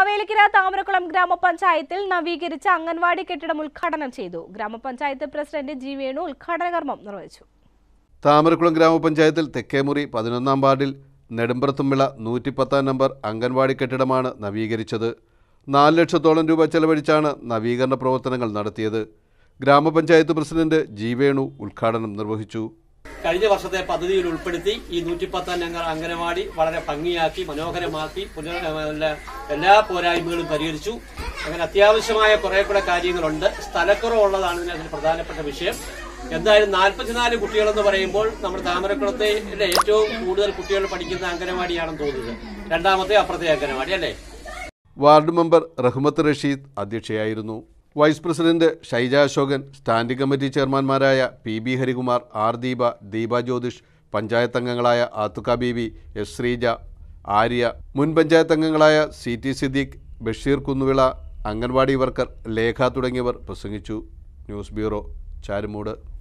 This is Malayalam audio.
മാവേലിക്കര താമരക്കുളം ഗ്രാമപഞ്ചായത്തിൽ നവീകരിച്ച അംഗൻവാടി കെട്ടിടം ഉദ്ഘാടനം ചെയ്തു ഗ്രാമപഞ്ചായത്ത് പ്രസിഡന്റ് ജി വേണു ഉദ്ഘാടന കർമ്മം നിർവഹിച്ചു താമരക്കുളം ഗ്രാമപഞ്ചായത്തിൽ തെക്കേമുറി പതിനൊന്നാം വാർഡിൽ നെടുമ്പ്രത്തുമ്പിള നൂറ്റിപ്പത്താം നമ്പർ അംഗൻവാടി കെട്ടിടമാണ് നവീകരിച്ചത് നാല് ലക്ഷത്തോളം രൂപ ചെലവഴിച്ചാണ് നവീകരണ പ്രവർത്തനങ്ങൾ നടത്തിയത് ഗ്രാമപഞ്ചായത്ത് പ്രസിഡന്റ് ജി വേണു ഉദ്ഘാടനം നിർവഹിച്ചു കഴിഞ്ഞ വർഷത്തെ പദ്ധതിയിൽ ഉൾപ്പെടുത്തി ഈ നൂറ്റിപ്പത്താം ഞങ്ങൾ അംഗനവാടി വളരെ ഭംഗിയാക്കി മനോഹരമാക്കി പുനർ എല്ലാ- എല്ലാ പോരായ്മകളും പരിഹരിച്ചു അങ്ങനെ അത്യാവശ്യമായ കുറെ കൂടെ കാര്യങ്ങളുണ്ട് സ്ഥലക്കുറവുള്ളതാണ് ഇതിനകത്ത് പ്രധാനപ്പെട്ട വിഷയം എന്തായാലും നാൽപ്പത്തിനാല് കുട്ടികളെന്ന് പറയുമ്പോൾ നമ്മുടെ താമരക്കുളത്തെ ഏറ്റവും കൂടുതൽ കുട്ടികൾ പഠിക്കുന്ന അംഗനവാടിയാണെന്ന് തോന്നുന്നത് രണ്ടാമത്തെ അപ്പുറത്തെ അംഗനവാടി അല്ലേ വാർഡ് മെമ്പർ റഹ്മത്ത് റഷീദ് അധ്യക്ഷയായിരുന്നു vice president Shaija Ashokan standing committee ചെയർമാൻമാരായ P B Harikumar R Deepa Deepa Jyothish panchayat അംഗങ്ങളായ ആത്തുക്ക ബീവി എസ് ശ്രീജ ആര്യ മുൻ പഞ്ചായത്ത് അംഗങ്ങളായ C T Siddique Basheer Kunnuvila anganwadi worker Lekha തുടങ്ങിയവർ പ്രസംഗിച്ചു ന്യൂസ് ബ്യൂറോ ചാരുമൂട്